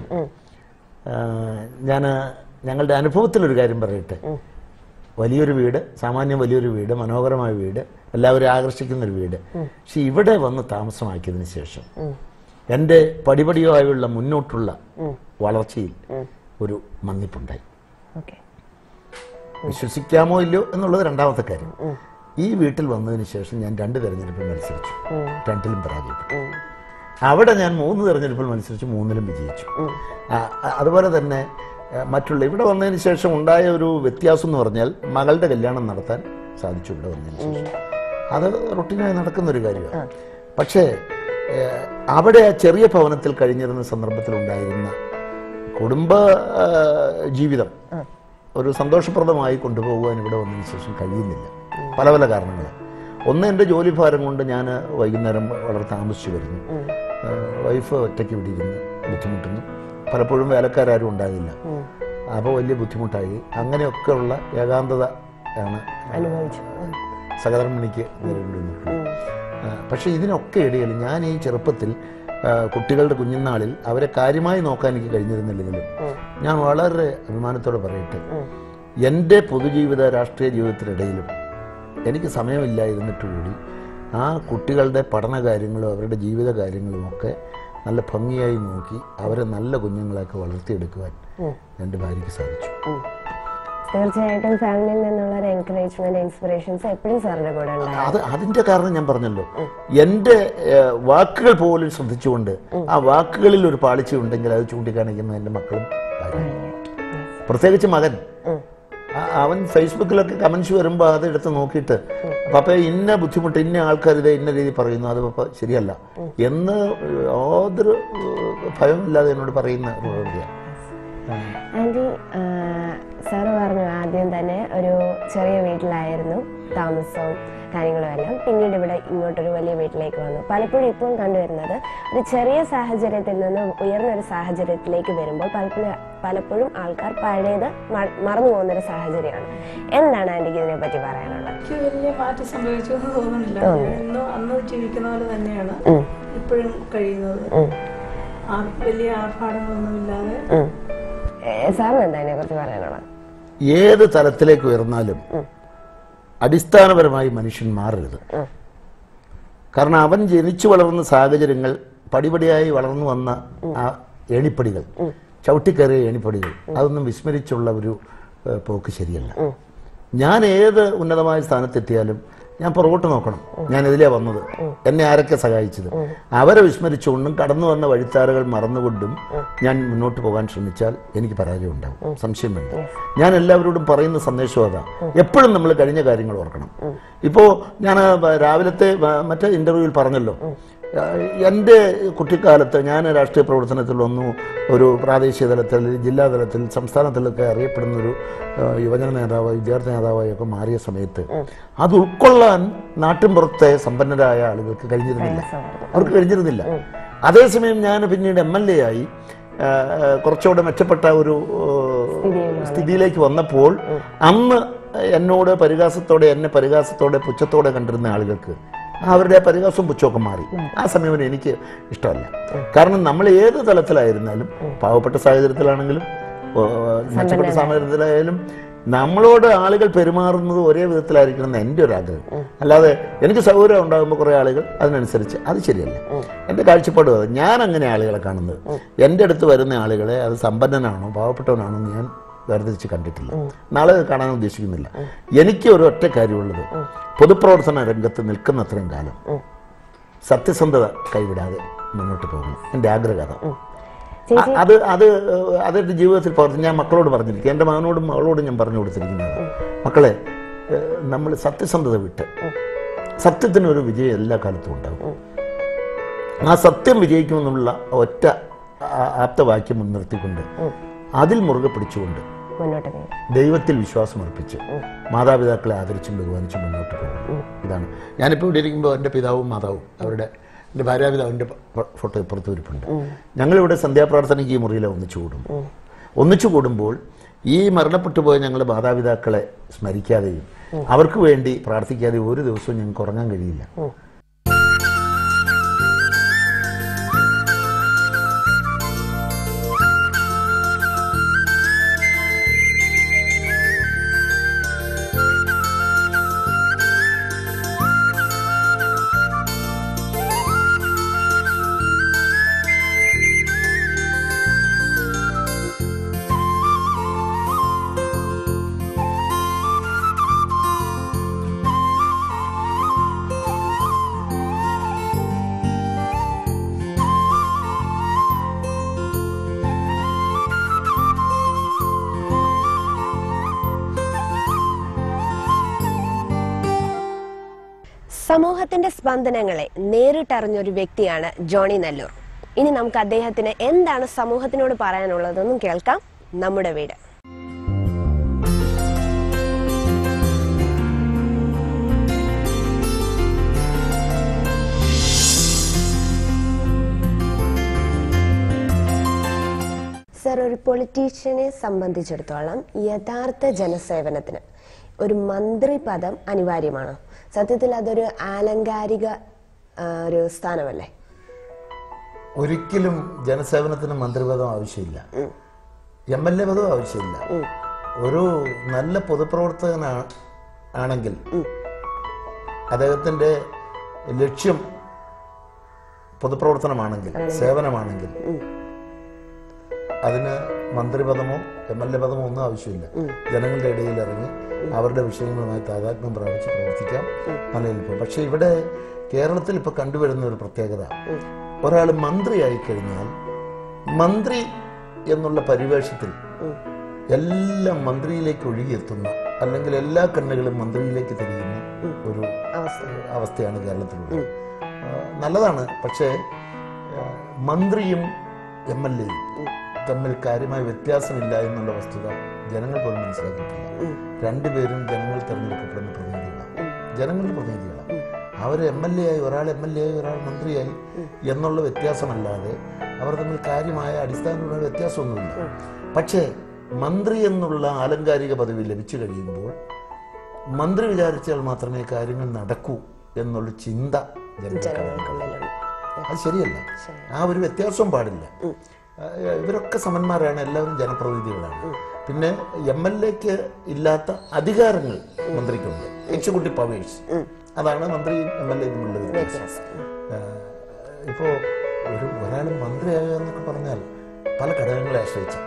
ഞാൻ ഞങ്ങളുടെ അനുഭവത്തിലൊരു കാര്യം പറയട്ടെ വലിയൊരു വീട് സാമാന്യം വലിയൊരു വീട് മനോഹരമായ വീട് എല്ലാവരും ആകർഷിക്കുന്ന ഒരു വീട് പക്ഷെ ഇവിടെ വന്ന് താമസമാക്കിയതിന് ശേഷം എൻ്റെ പടിപടിയായുള്ള മുന്നോട്ടുള്ള വളർച്ചയിൽ ഒരു മന്നിപ്പുണ്ടായി ഓക്കെ വിശ്വസിക്കാമോ ഇല്ലയോ എന്നുള്ളത് രണ്ടാമത്തെ കാര്യം ഈ വീട്ടിൽ വന്നതിന് ശേഷം ഞാൻ രണ്ട് തെരഞ്ഞെടുപ്പിൽ മത്സരിച്ചു രണ്ടിലും പരാജയപ്പെട്ടു അവിടെ ഞാൻ മൂന്ന് തെരഞ്ഞെടുപ്പിൽ മത്സരിച്ചു മൂന്നിലും വിജയിച്ചു ആ, ആ, അതുപോലെ തന്നെ ആ, മറ്റുള്ള ഇവിടെ വന്നതിന് ശേഷം ഉണ്ടായ ഒരു വ്യത്യാസം എന്ന് പറഞ്ഞാൽ മകളുടെ കല്യാണം നടത്താൻ സാധിച്ചു ഇവിടെ വന്നതിന് ശേഷം അത് റൊട്ടീനായി നടക്കുന്ന ഒരു കാര്യമാണ് പക്ഷേ ഏ, അവിടെ ആ ചെറിയ ഭവനത്തിൽ കഴിഞ്ഞിരുന്ന സന്ദർഭത്തിൽ ഉണ്ടായിരുന്ന കുടുംബ ആ, ജീവിതം ഒരു സന്തോഷപ്രദമായി കൊണ്ടുപോകുവാൻ ഇവിടെ വന്നതിന് ശേഷം കഴിയുന്നില്ല പല പല കാരണങ്ങൾ ഒന്ന് എൻ്റെ ജോലിഭാരം കൊണ്ട് ഞാൻ വൈകുന്നേരം വളരെ താമസിച്ചു വരുന്നു ആ, വൈഫ് ഒറ്റയ്ക്ക് ഇവിടെ ഇരുന്ന് ബുദ്ധിമുട്ടുന്നു പലപ്പോഴും വേലക്കാരും ഉണ്ടാകില്ല അപ്പോൾ വലിയ ബുദ്ധിമുട്ടായി അങ്ങനെയൊക്കെയുള്ള ഏകാന്തത ആണ് അനുഭവിച്ചു സഹധർമ്മിണിക്ക് നേരിടേണ്ടി വന്നിട്ടുള്ളത് ആ, പക്ഷേ ഇതിനൊക്കെ ഇടയിൽ ഞാൻ ഈ ചെറുപ്പത്തിൽ ആ, കുട്ടികളുടെ കുഞ്ഞുനാളിൽ അവരെ കാര്യമായി നോക്കാൻ എനിക്ക് കഴിഞ്ഞിരുന്നില്ലെങ്കിലും ഞാൻ വളരെ അഭിമാനത്തോടെ പറയട്ടെ എൻ്റെ പൊതുജീവിത രാഷ്ട്രീയ ജീവിതത്തിനിടയിലും എനിക്ക് സമയമില്ലായിരുന്നിട്ട് കൂടി ആ കുട്ടികളുടെ പഠന കാര്യങ്ങളും അവരുടെ ജീവിത കാര്യങ്ങളും ഒക്കെ നല്ല ഭംഗിയായി നോക്കി അവരെ നല്ല കുഞ്ഞുങ്ങളൊക്കെ വളർത്തിയെടുക്കുവാൻ എൻ്റെ ഭാര്യയ്ക്ക് സാധിച്ചു തീർച്ചയായിട്ടും ഫാമിലിയിൽ നിന്നുള്ള ഒരു എൻകറേജ്മെന്റ് ഇൻസ്പിറേഷൻസ് എപ്പോഴും സാറിന്റെ കൂടെ ഉണ്ടായിരുന്നു അത് അതിന്റെ കാരണം ഞാൻ പറഞ്ഞല്ലോ എന്റെ ഏഹ്, വാക്കുകൾ പോലും ശ്രദ്ധിച്ചുകൊണ്ട് ആ വാക്കുകളിൽ ഒരു പാളിച്ച ഉണ്ടെങ്കിൽ അത് ചൂണ്ടിക്കാണിക്കുന്ന എന്റെ മക്കളും ഭാര്യയും. പ്രത്യേകിച്ച് മകൻ ആ- അവൻ ഫേസ്ബുക്കിലൊക്കെ കമന്റ്സ് വരുമ്പോൾ അത് എടുത്ത് നോക്കിയിട്ട് പപ്പ ഇന്ന ബുദ്ധിമുട്ട് ഇന്ന ആൾക്കാർ ഇത് ഇന്ന രീതി പറയുന്നു അത് പപ്പ ശരിയല്ല എന്ന് യാതൊരു ഏഹ്, ഭയമില്ലാതെ എന്നോട് പറയുന്ന ഒരു പ്രവൃത്തിയാണ് ആൻറ്റി സാറ് പറഞ്ഞു ആദ്യം തന്നെ ഒരു ചെറിയ വീട്ടിലായിരുന്നു താമസവും കാര്യങ്ങളും എല്ലാം പിന്നീട് ഇവിടെ ഇങ്ങോട്ടൊരു വലിയ വീട്ടിലേക്ക് വന്നു പലപ്പോഴും ഇപ്പം കണ്ടുവരുന്നത് ഒരു ചെറിയ സാഹചര്യത്തിൽ നിന്ന് ഉയർന്ന ഒരു സാഹചര്യത്തിലേക്ക് വരുമ്പോൾ പലപ്പോഴും പലപ്പോഴും ആൾക്കാർ പഴയത് മ- മറന്നു പോകുന്ന ഒരു സാഹചര്യമാണ് എന്താണ് ആൻറ്റിക്ക് ഇതിനെ പറ്റി പറയാനുള്ളത് എനിക്ക് വലിയ മാറ്റം സംഭവിച്ചു എന്ന് തോന്നുന്നില്ല ഇന്നും അന്ന് ജീവിക്കുന്ന പോലെ തന്നെയാണ് ഇപ്പോഴും കഴിയുന്നത് ആ- വലിയ ആർഭാടങ്ങളൊന്നുമില്ലാതെ സാറിന് എന്താ ഇതിനെ കുറിച്ച് പറയാനുള്ളത് ഏത് തലത്തിലേക്ക് ഉയർന്നാലും അടിസ്ഥാനപരമായി മനുഷ്യൻ മാറരുത് കാരണം അവൻ ജനിച്ചു വളർന്ന സാഹചര്യങ്ങൾ പടിപടിയായി വളർന്നു വന്ന ആ ഏണിപ്പടികൾ ചവിട്ടിക്കയറിയ ഏണിപ്പടികൾ അതൊന്നും വിസ്മരിച്ചുള്ള ഒരു ഏഹ്, പോക്ക് ശരിയല്ല ഞാൻ ഏത് ഉന്നതമായ സ്ഥാനത്തെത്തിയാലും ഞാൻ പുറകോട്ട് നോക്കണം ഞാൻ ഇതിലേ വന്നത് എന്നെ ആരൊക്കെ സഹായിച്ചത് അവരെ വിസ്മരിച്ചുകൊണ്ടും കടന്നു വന്ന വഴിത്താരകൾ മറന്നുകൊണ്ടും ഞാൻ മുന്നോട്ട് പോകാൻ ശ്രമിച്ചാൽ എനിക്ക് പരാജയം ഉണ്ടാവും സംശയം വേണ്ട ഞാൻ എല്ലാവരോടും പറയുന്ന സന്ദേശം അതാ എപ്പോഴും നമ്മൾ കഴിഞ്ഞ കാര്യങ്ങൾ ഓർക്കണം ഇപ്പോ ഞാൻ രാവിലത്തെ വ- മറ്റേ ഇന്റർവ്യൂവിൽ പറഞ്ഞല്ലോ എൻ്റെ കുട്ടിക്കാലത്ത് ഞാൻ രാഷ്ട്രീയ പ്രവർത്തനത്തിൽ വന്നു ഒരു പ്രാദേശിക തലത്തിൽ ജില്ലാ തലത്തിൽ സംസ്ഥാന തലത്തിലൊക്കെ അറിയപ്പെടുന്ന ഒരു ആ, യുവജന നേതാവ് വിദ്യാർത്ഥി നേതാവായി ഒക്കെ മാറിയ സമയത്ത് അത് ഉൾക്കൊള്ളാൻ നാട്ടിൻപുറത്തെ സമ്പന്നരായ ആളുകൾക്ക് കഴിഞ്ഞിരുന്നില്ല അവർക്ക് കഴിഞ്ഞിരുന്നില്ല അതേസമയം ഞാൻ പിന്നീട് എം എൽ എ ആയി ആ, ആ, കുറച്ചുകൂടെ മെച്ചപ്പെട്ട ഒരു ആ, സ്ഥിതിയിലേക്ക് വന്നപ്പോൾ അന്ന് എന്നോട് പരിഹാസത്തോടെ എന്നെ പരിഹാസത്തോടെ പുച്ഛത്തോടെ കണ്ടിരുന്ന ആളുകൾക്ക് അവരുടെ പരിഹാസവും പുച്ഛമൊക്കെ മാറി ആ സമയം എനിക്ക് ഇഷ്ടമല്ല കാരണം നമ്മൾ ഏത് തലത്തിലായിരുന്നാലും പാവപ്പെട്ട സാഹചര്യത്തിലാണെങ്കിലും ഓ, മെച്ചപ്പെട്ട സാഹചര്യത്തിലായാലും നമ്മളോട് ആളുകൾ പെരുമാറുന്നത് ഒരേ വിധത്തിലായിരിക്കണം എന്ന് എൻ്റെ ഒരു ആഗ്രഹം അല്ലാതെ എനിക്ക് സൗകര്യം ഉണ്ടാകുമ്പോൾ കുറേ ആളുകൾ അതിനനുസരിച്ച് അത് ശരിയല്ല എൻ്റെ കാഴ്ചപ്പാട് അത് ഞാൻ അങ്ങനെ ആളുകളെ കാണുന്നത് എൻ്റെ അടുത്ത് വരുന്ന ആളുകളെ അത് സമ്പന്നനാണോ പാവപ്പെട്ടവനാണോ എന്ന് ഞാൻ വേർതിരിച്ച് കണ്ടിട്ടില്ല നാളെ അത് കാണാൻ ഉദ്ദേശിക്കുന്നില്ല എനിക്ക് ഒരു ഒറ്റ കാര്യമുള്ളത് പൊതുപ്രവർത്തന രംഗത്ത് നിൽക്കുന്ന അത്രയും കാലം സത്യസന്ധത കൈവിടാതെ മുന്നോട്ട് പോകണം എൻ്റെ ആഗ്രഹം അതാണ് അ- അത് അത് ഏഹ്, അതെന്റെ ജീവിതത്തിൽ പ്രവർത്തി ഞാൻ മക്കളോട് പറഞ്ഞിരിക്കും എൻ്റെ മകനോടും മകളോടും ഞാൻ പറഞ്ഞു കൊടുത്തിരിക്കുന്നത് മക്കളെ നമ്മൾ സത്യസന്ധത വിട്ട് സത്യത്തിന് ഒരു വിജയം എല്ലാ കാലത്തും ഉണ്ടാകും ആ സത്യം വിജയിക്കുമെന്നുള്ള ഒറ്റ ആ- ആപ്തവാക്യം മുൻനിർത്തിക്കൊണ്ട് അതിൽ മുറുകെ പിടിച്ചുകൊണ്ട് മുന്നോട്ട് നീങ്ങും ദൈവത്തിൽ വിശ്വാസം അർപ്പിച്ച് മാതാപിതാക്കളെ ആദരിച്ചും ബഹുമാനിച്ചും മുന്നോട്ട് പോകും ഇതാണ് ഞാനിപ്പോൾ ഇവിടെ ഇരിക്കുമ്പോൾ എൻ്റെ പിതാവും മാതാവും അവരുടെ എൻ്റെ ഭാര്യാപിതാവിൻ്റെ പ- ഫോട്ടോ ഇപ്പുറത്ത് ഇരിപ്പുണ്ട് ഞങ്ങളിവിടെ സന്ധ്യാപ്രാർത്ഥനയ്ക്ക് ഈ മുറിയിൽ ഒന്നിച്ചു കൂടും ഒന്നിച്ചു കൂടുമ്പോൾ ഈ മരണപ്പെട്ടു പോയ ഞങ്ങളുടെ മാതാപിതാക്കളെ സ്മരിക്കാതെയും അവർക്ക് വേണ്ടി പ്രാർത്ഥിക്കാതെയും ഒരു ദിവസവും ഞങ്ങൾക്ക് ഉറങ്ങാൻ കഴിയില്ല സമൂഹത്തിന്റെ സ്പന്ദനങ്ങളെ നേരിട്ടറിഞ്ഞൊരു വ്യക്തിയാണ് ജോണി നെല്ലൂർ ഇനി നമുക്ക് അദ്ദേഹത്തിന് എന്താണ് സമൂഹത്തിനോട് പറയാനുള്ളതെന്നും കേൾക്കാം നമ്മുടെ വീട് സർ ഒരു പൊളിറ്റീഷ്യനെ സംബന്ധിച്ചിടത്തോളം യഥാർത്ഥ ജനസേവനത്തിന് ഒരു മന്ത്രി പദം അനിവാര്യമാണോ സത്യത്തിൽ അതൊരു ആലങ്കാരിക ആ, ഒരു സ്ഥാനമല്ലേ ഒരിക്കലും ജനസേവനത്തിന് മന്ത്രിപദം ആവശ്യമില്ല എം എൽ എ പദവും ആവശ്യമില്ല ഒരു നല്ല പൊതുപ്രവർത്തകനാ ആണെങ്കിൽ അദ്ദേഹത്തിന്റെ ലക്ഷ്യം പൊതുപ്രവർത്തനമാണെങ്കിൽ സേവനമാണെങ്കിൽ അതിന് മന്ത്രിപദമോ എം എൽ എ പദമോ ഒന്നും ആവശ്യമില്ല ജനങ്ങളുടെ ഇടയിൽ ഇറങ്ങി അവരുടെ വിഷയങ്ങളുമായി താതാത്മ്യം പ്രാപിച്ച് പ്രവർത്തിക്കാം നിലനിൽപ്പ് പക്ഷെ ഇവിടെ കേരളത്തിൽ ഇപ്പൊ കണ്ടുവരുന്ന ഒരു പ്രത്യേകത ഒരാൾ മന്ത്രിയായി കഴിഞ്ഞാൽ മന്ത്രി എന്നുള്ള പരിവേഷത്തിൽ എല്ലാം മന്ത്രിയിലേക്ക് ഒഴുകിയെത്തുന്ന അല്ലെങ്കിൽ എല്ലാ കണ്ണുകളും മന്ത്രിയിലേക്ക് തിരിയുന്ന ഒരു അവസ്ഥ അവസ്ഥയാണ് കേരളത്തിലുള്ളത് ആ, നല്ലതാണ് പക്ഷേ ആ, മന്ത്രിയും എം എൽ എയും തമ്മിൽ കാര്യമായ വ്യത്യാസമില്ല എന്നുള്ള വസ്തുത ജനങ്ങൾ പോലും മനസ്സിലാക്കിയിട്ടില്ല രണ്ടുപേരും ജനങ്ങൾ തെരഞ്ഞെടുക്കപ്പെടുന്ന പ്രതിനിധികളാണ് ജനങ്ങളുടെ പ്രതിനിധികളാണ് അവർ എം എൽ എ ആയി ഒരാൾ എം എൽ എ ആയി ഒരാൾ മന്ത്രിയായി എന്നുള്ള വ്യത്യാസമല്ലാതെ അവർ തമ്മിൽ കാര്യമായ അടിസ്ഥാനപരമായ വ്യത്യാസമൊന്നുമില്ല പക്ഷേ മന്ത്രി എന്നുള്ള ആലങ്കാരിക പദവി ലഭിച്ചു കഴിയുമ്പോൾ മന്ത്രി വിചാരിച്ചാൽ മാത്രമേ കാര്യങ്ങൾ നടക്കൂ എന്നുള്ള ചിന്ത ജനങ്ങൾക്ക് ജനങ്ങൾക്കുള്ളിലുണ്ട് അത് ശരിയല്ല ആ ഒരു വ്യത്യാസവും പാടില്ല ആ, ഇവരൊക്കെ സമന്മാരാണ് എല്ലാവരും ജനപ്രതിനിധികളാണ് പിന്നെ എം എൽ എക്ക് ഇല്ലാത്ത അധികാരങ്ങൾ മന്ത്രിക്കുണ്ട് എക്സിക്യൂട്ടീവ് പവേഴ്സ് അതാണ് മന്ത്രിയും എം എൽ എയും തമ്മിലുള്ള വ്യത്യാസം ആ, ഇപ്പോ ഒരു ഒരാൾ മന്ത്രിയാകുക എന്നൊക്കെ പറഞ്ഞാൽ പല ഘടകങ്ങളെ ആശ്രയിച്ച്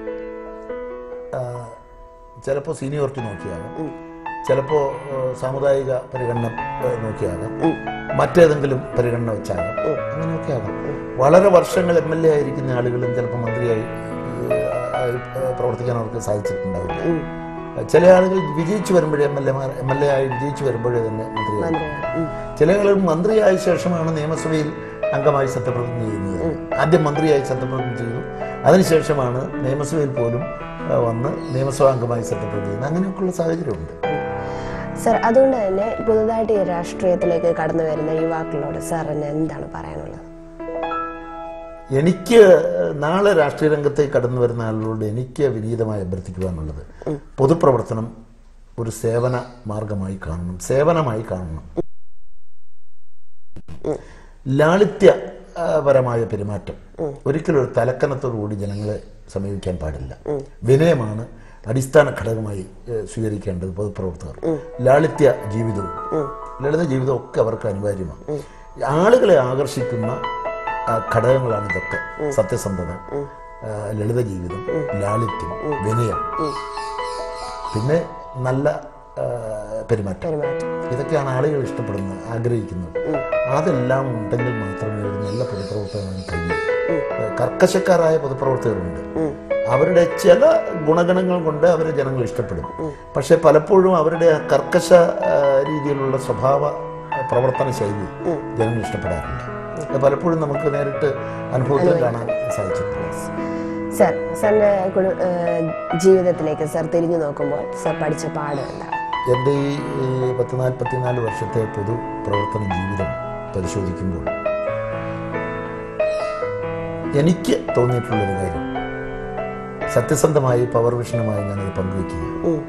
ചിലപ്പോൾ സീനിയോറിറ്റി നോക്കിയാകാം ചിലപ്പോൾ സാമുദായിക പരിഗണന ഏഹ്, നോക്കിയാകാം മറ്റേതെങ്കിലും പരിഗണന വെച്ചാകാം അങ്ങനെയൊക്കെ ആകാം വളരെ വർഷങ്ങൾ എം എൽ എ ആയിരിക്കുന്ന ആളുകളും ചിലപ്പോൾ മന്ത്രിയായി ഏഹ്, ആയി, ഏഹ്, പ്രവർത്തിക്കാൻ അവർക്ക് സാധിച്ചിട്ടുണ്ടാവില്ല ചില ആളുകൾ വിജയിച്ചു വരുമ്പോഴേ എം എൽ എമാർ എം എൽ എ ആയി വിജയിച്ചു വരുമ്പോഴേ തന്നെ മന്ത്രിയായി ചില ആളുകൾ മന്ത്രിയായ ശേഷമാണ് നിയമസഭയിൽ അംഗമായി സത്യപ്രതിജ്ഞ ചെയ്യുന്നത് ആദ്യം മന്ത്രിയായി സത്യപ്രതിജ്ഞ ചെയ്തു അതിനുശേഷമാണ് നിയമസഭയിൽ പോലും ആ, വന്ന് നിയമസഭാ അംഗമായി സത്യപ്രതിജ്ഞ ചെയ്യുന്നത് അങ്ങനെയൊക്കെയുള്ള സാഹചര്യമുണ്ട് സർ അതുകൊണ്ട് തന്നെ പുതുതായിട്ട് ഈ രാഷ്ട്രീയത്തിലേക്ക് കടന്നു വരുന്ന യുവാക്കളോട് സാറിന് എന്താണ് പറയാനുള്ളത് എനിക്ക് നാളെ രാഷ്ട്രീയ രംഗത്തേക്ക് കടന്നു വരുന്ന ആളുകളോട് എനിക്ക് വിനീതമായി അഭ്യർത്ഥിക്കുവാനുള്ളത് പൊതുപ്രവർത്തനം ഒരു സേവന മാർഗമായി കാണണം സേവനമായി കാണണം ലാളിത്യപരമായ പെരുമാറ്റം ഒരിക്കലും ഒരു തലക്കനത്തോടുകൂടി ജനങ്ങളെ സമീപിക്കാൻ പാടില്ല വിനയമാണ് അടിസ്ഥാന ഘടകമായി ഏഹ്, സ്വീകരിക്കേണ്ടത് പൊതുപ്രവർത്തകർ ലാളിത്യ ജീവിതവും ലളിത ജീവിതവും ഒക്കെ അവർക്ക് അനിവാര്യമാണ് ആളുകളെ ആകർഷിക്കുന്ന ആ, ഘടകങ്ങളാണ് ഇതൊക്കെ സത്യസന്ധത ആ, ലളിത ജീവിതം ലാളിത്യം വിനയം പിന്നെ നല്ല ആ, പെരുമാറ്റം ഇതൊക്കെയാണ് ആളുകൾ ഇഷ്ടപ്പെടുന്നത് ആഗ്രഹിക്കുന്നത് അതെല്ലാം ഉണ്ടെങ്കിൽ മാത്രമേ ഒരു നല്ല പൊതുപ്രവർത്തകനാകാൻ കഴിയൂ കർക്കശക്കാരായ പൊതുപ്രവർത്തകരുണ്ട് അവരുടെ ചില ഗുണഗണങ്ങൾ കൊണ്ട് അവരെ ജനങ്ങൾ ഇഷ്ടപ്പെടും പക്ഷെ പലപ്പോഴും അവരുടെ ആ കർക്കശ ആ, രീതിയിലുള്ള സ്വഭാവ ആ, പ്രവർത്തന ശൈലി ജനങ്ങൾ ഇഷ്ടപ്പെടാറില്ല അത് പലപ്പോഴും നമുക്ക് നേരിട്ട് അനുഭവത്തിൽ കാണാൻ സാധിച്ചിട്ടുണ്ട് സർ സാറിന്റെ കുടു- ഏഹ് ജീവിതത്തിലേക്ക് സർ തിരിഞ്ഞു നോക്കുമ്പോൾ സർ പഠിച്ച പാഠം എന്താണ് എൻ്റെ ഈ ഈ പത്ത് നാൽപ്പത്തിനാല് വർഷത്തെ പൊതു പ്രവർത്തന ജീവിതം പരിശോധിക്കുമ്പോൾ എനിക്ക് തോന്നിയിട്ടുള്ളൊരു കാര്യം സത്യസന്ധമായി പവർ വിഷനുമായി ഞാനത് പങ്കുവയ്ക്കുക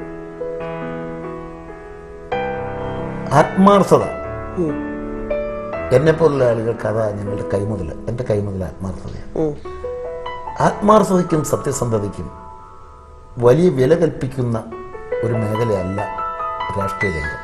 ആത്മാർത്ഥത എന്നെ പോലുള്ള ആളുകൾക്ക് അതാ ഞങ്ങളുടെ കൈമുതൽ എൻ്റെ കൈമുതൽ ആത്മാർത്ഥതയാണ് ആത്മാർത്ഥതയ്ക്കും സത്യസന്ധതയ്ക്കും വലിയ വില കൽപ്പിക്കുന്ന ഒരു മേഖലയല്ല രാഷ്ട്രീയ രംഗം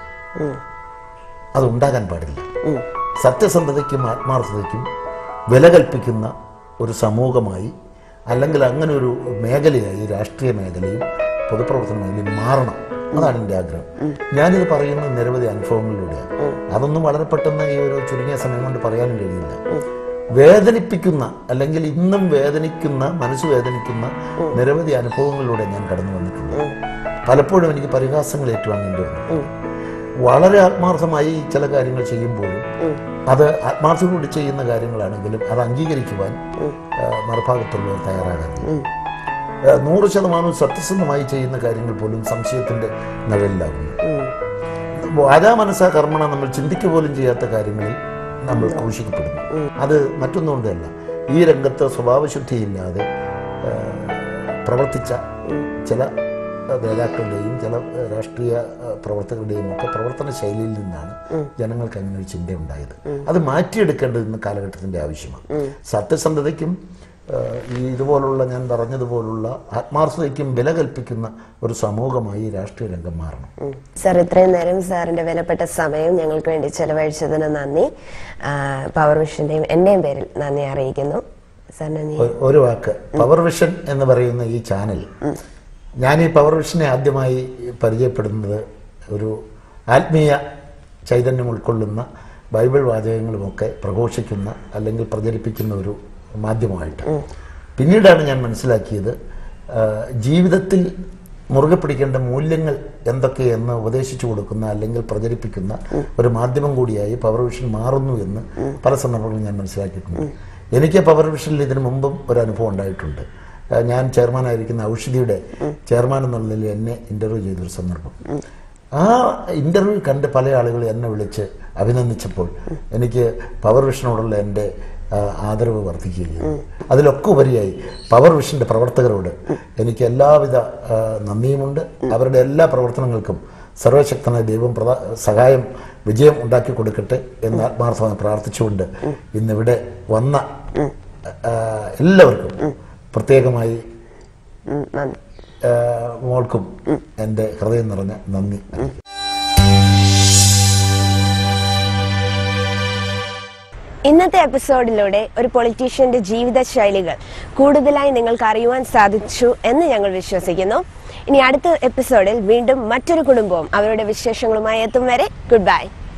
അതുണ്ടാകാൻ പാടില്ല സത്യസന്ധതയ്ക്കും ആത്മാർത്ഥതയ്ക്കും വില കൽപ്പിക്കുന്ന ഒരു സമൂഹമായി അല്ലെങ്കിൽ അങ്ങനെ ഒരു മേഖലയായി രാഷ്ട്രീയ മേഖലയും പൊതുപ്രവർത്തന മേഖലയും മാറണം അതാണ് എൻ്റെ ആഗ്രഹം ഞാനിത് പറയുന്ന നിരവധി അനുഭവങ്ങളിലൂടെയാണ് അതൊന്നും വളരെ പെട്ടെന്ന് ഈ ഒരു ചുരുങ്ങിയ സമയം കൊണ്ട് പറയാനും കഴിയില്ല വേദനിപ്പിക്കുന്ന അല്ലെങ്കിൽ ഇന്നും വേദനിക്കുന്ന മനസ്സ് വേദനിക്കുന്ന നിരവധി അനുഭവങ്ങളിലൂടെ ഞാൻ കടന്നു വന്നിട്ടുണ്ട് പലപ്പോഴും എനിക്ക് പരിഹാസങ്ങൾ ഏറ്റുവാങ്ങേണ്ടി വന്നു വളരെ ആത്മാർത്ഥമായി ചില കാര്യങ്ങൾ ചെയ്യുമ്പോഴും അത് ആത്മാർത്ഥതയോട് ചെയ്യുന്ന കാര്യങ്ങളാണെങ്കിലും അത് അംഗീകരിക്കുവാൻ ആ, മറുഭാഗത്തുള്ളവർ തയ്യാറാകാറില്ല ആ, നൂറ് ശതമാനം സത്യസന്ധമായി ചെയ്യുന്ന കാര്യങ്ങൾ പോലും സംശയത്തിന്റെ നിഴലിലാകുന്നു വാചാ മനസ്സാ കർമ്മണ നമ്മൾ ചിന്തിക്കുക പോലും ചെയ്യാത്ത കാര്യങ്ങളിൽ നമ്മൾ ക്രൂശിക്കപ്പെടുന്നു അത് മറ്റൊന്നുകൊണ്ടല്ല ഈ രംഗത്ത് സ്വഭാവശുദ്ധിയില്ലാതെ ആ, പ്രവർത്തിച്ച ചില നേതാക്കളുടെയും ചില ആ, രാഷ്ട്രീയ ആ, പ്രവർത്തകരുടെയും ഒക്കെ പ്രവർത്തന ശൈലിയിൽ നിന്നാണ് ജനങ്ങൾക്ക് അങ്ങനെ ഒരു ചിന്ത ഉണ്ടായത് അത് മാറ്റിയെടുക്കേണ്ടത് ഇന്ന് കാലഘട്ടത്തിന്റെ ആവശ്യമാണ് സത്യസന്ധതയ്ക്കും ആ, ഈ ഇതുപോലുള്ള ഞാൻ പറഞ്ഞതുപോലുള്ള ആത്മാർത്ഥതയ്ക്കും വില കൽപ്പിക്കുന്ന ഒരു സമൂഹമായി രാഷ്ട്രീയ രംഗം മാറണം സാർ ഇത്രയും നേരം സാറിന്റെ വിലപ്പെട്ട സമയം ഞങ്ങൾക്ക് വേണ്ടി ചെലവഴിച്ചതിന് നന്ദി ആ, പവർ വിഷന്റെയും എന്റെയും പേരിൽ നന്ദി അറിയിക്കുന്നു സാർ നന്ദി ഒ- ഒരു വാക്ക് പവർ വിഷൻ എന്ന് പറയുന്ന ഈ ചാനൽ ഞാൻ ഈ പവർ വിഷനെ ആദ്യമായി പരിചയപ്പെടുന്നത് ഒരു ആത്മീയ ചൈതന്യം ഉൾക്കൊള്ളുന്ന ബൈബിൾ വാചകങ്ങളുമൊക്കെ പ്രഘോഷിക്കുന്ന അല്ലെങ്കിൽ പ്രചരിപ്പിക്കുന്ന ഒരു മാധ്യമമായിട്ട് പിന്നീടാണ് ഞാൻ മനസ്സിലാക്കിയത് ആ, ജീവിതത്തിൽ മുറുകെ പിടിക്കേണ്ട മൂല്യങ്ങൾ എന്തൊക്കെയെന്ന് ഉപദേശിച്ചു കൊടുക്കുന്ന അല്ലെങ്കിൽ പ്രചരിപ്പിക്കുന്ന ഒരു മാധ്യമം കൂടിയായി പവർ വിഷൻ മാറുന്നു എന്ന് പല സന്ദർഭങ്ങളിൽ ഞാൻ മനസ്സിലാക്കിയിട്ടുണ്ട് എനിക്ക് പവർ വിഷനിൽ ഇതിനു മുമ്പും ഒരു അനുഭവം ഉണ്ടായിട്ടുണ്ട് ആ, ഞാൻ ചെയർമാനായിരിക്കുന്ന ഔഷധിയുടെ ചെയർമാൻ എന്നുള്ള നിലയിൽ എന്നെ ഇന്റർവ്യൂ ചെയ്തൊരു സന്ദർഭം ആ ഇന്റർവ്യൂ കണ്ട് പല ആളുകൾ എന്നെ വിളിച്ച് അഭിനന്ദിച്ചപ്പോൾ എനിക്ക് പവർ വിഷനോടുള്ള എൻ്റെ ആ, ആദരവ് വർദ്ധിക്കുകയും അതിലൊക്കെ ഉപരിയായി പവർ വിഷന്റെ പ്രവർത്തകരോട് എനിക്ക് എല്ലാവിധ ആ, നന്ദിയുമുണ്ട് അവരുടെ എല്ലാ പ്രവർത്തനങ്ങൾക്കും സർവശക്തനായ ദൈവം പ്രധാ സഹായം വിജയം ഉണ്ടാക്കി കൊടുക്കട്ടെ എന്ന് ആത്മാർത്ഥമായി പ്രാർത്ഥിച്ചുകൊണ്ട് ഇന്നിവിടെ വന്ന ആ, എല്ലാവർക്കും പ്രത്യേകമായി ഉം, നന്ദി ആ, മോൾക്കും എൻ്റെ ഹൃദയം നിറഞ്ഞ നന്ദി അറിയിക്കുന്നു. ഇന്നത്തെ എപ്പിസോഡിലൂടെ ഒരു പൊളിറ്റീഷ്യന്റെ ജീവിത ശൈലികൾ കൂടുതലായി നിങ്ങൾക്ക് അറിയുവാൻ സാധിച്ചു എന്ന് ഞങ്ങൾ വിശ്വസിക്കുന്നു ഇനി അടുത്ത എപ്പിസോഡിൽ വീണ്ടും മറ്റൊരു കുടുംബവും അവരുടെ വിശേഷങ്ങളുമായി എത്തും വരെ ഗുഡ് ബൈ